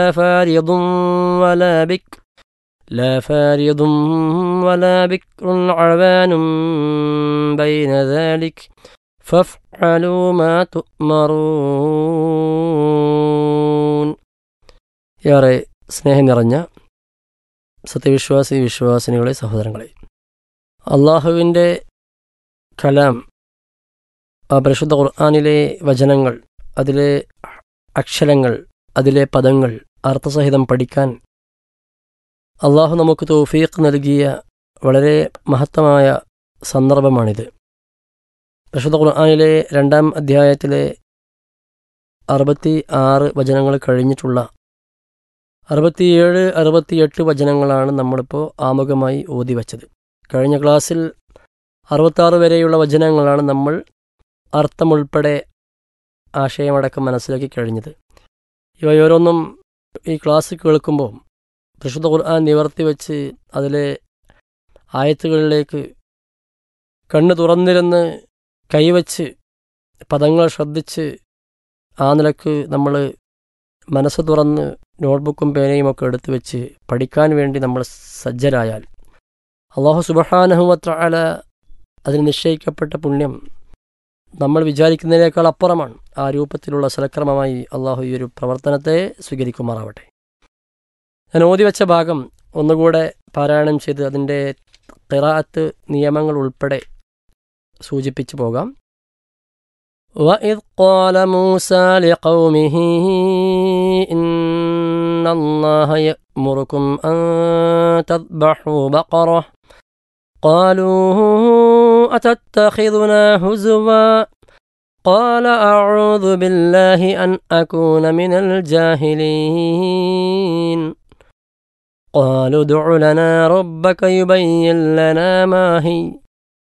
فارض ولا بكر لا فارض ولا بكر عوان بين ذلك فافعلوا ما تؤمرون ഏറെ സ്നേഹം നിറഞ്ഞ സത്യവിശ്വാസി വിശ്വാസിനികളെ സഹോദരങ്ങളെ അള്ളാഹുവിൻ്റെ കലാം ആ പരിശുദ്ധ ഖുർആാനിലെ വചനങ്ങൾ അതിലെ അക്ഷരങ്ങൾ അതിലെ പദങ്ങൾ അർത്ഥസഹിതം പഠിക്കാൻ അള്ളാഹു നമുക്ക് തൗഫീഖ് നൽകിയ വളരെ മഹത്തമായ സന്ദർഭമാണിത് പരിശുദ്ധ ഖുർആാനിലെ രണ്ടാം അധ്യായത്തിലെ അറുപത്തി ആറ് വചനങ്ങൾ കഴിഞ്ഞിട്ടുള്ള അറുപത്തിയേഴ് അറുപത്തിയെട്ട് വചനങ്ങളാണ് നമ്മളിപ്പോൾ ആമുഖമായി ഓതി വച്ചത് കഴിഞ്ഞ ക്ലാസ്സിൽ അറുപത്താറ് വരെയുള്ള വചനങ്ങളാണ് നമ്മൾ അർത്ഥമുൾപ്പെടെ ആശയമടക്കം മനസ്സിലാക്കി കഴിഞ്ഞത് ഇവയോരൊന്നും ഈ ക്ലാസ് കേൾക്കുമ്പോൾ പരിശുദ്ധ ഖുർആൻ നിവർത്തി വെച്ച് അതിലെ ആയത്തുകളിലേക്ക് കണ്ണ് തുറന്നിരുന്ന് കൈവച്ച് പദങ്ങൾ ശ്രദ്ധിച്ച് ആ നിലക്ക് നമ്മൾ മനസ്സ് തുറന്ന് നോട്ട്ബുക്കും പേനയും ഒക്കെ എടുത്തു വെച്ച് പഠിക്കാൻ വേണ്ടി നമ്മൾ സജ്ജരായാൽ അള്ളാഹു സുബഹാനഹുവത്ര അല അതിന് നിശ്ചയിക്കപ്പെട്ട പുണ്യം നമ്മൾ വിചാരിക്കുന്നതിനേക്കാൾ അപ്പുറമാണ് ആ രൂപത്തിലുള്ള സലക്രമമായി അള്ളാഹു ഈ ഒരു പ്രവർത്തനത്തെ സ്വീകരിക്കുമാറാവട്ടെ ഞാൻ ഓതി വെച്ച ഭാഗം ഒന്നുകൂടെ പാരായണം ചെയ്ത് അതിൻ്റെ ഖിറാഅത്ത് നിയമങ്ങൾ ഉൾപ്പെടെ സൂചിപ്പിച്ചു പോകാം وإذ قال موسى لقومه إن الله يأمركم أن تذبحوا بقرة قالوا أتتخذنا هزوا قال أعوذ بالله أن أكون من الجاهلين قالوا ادع لنا ربك يبين لنا ما هي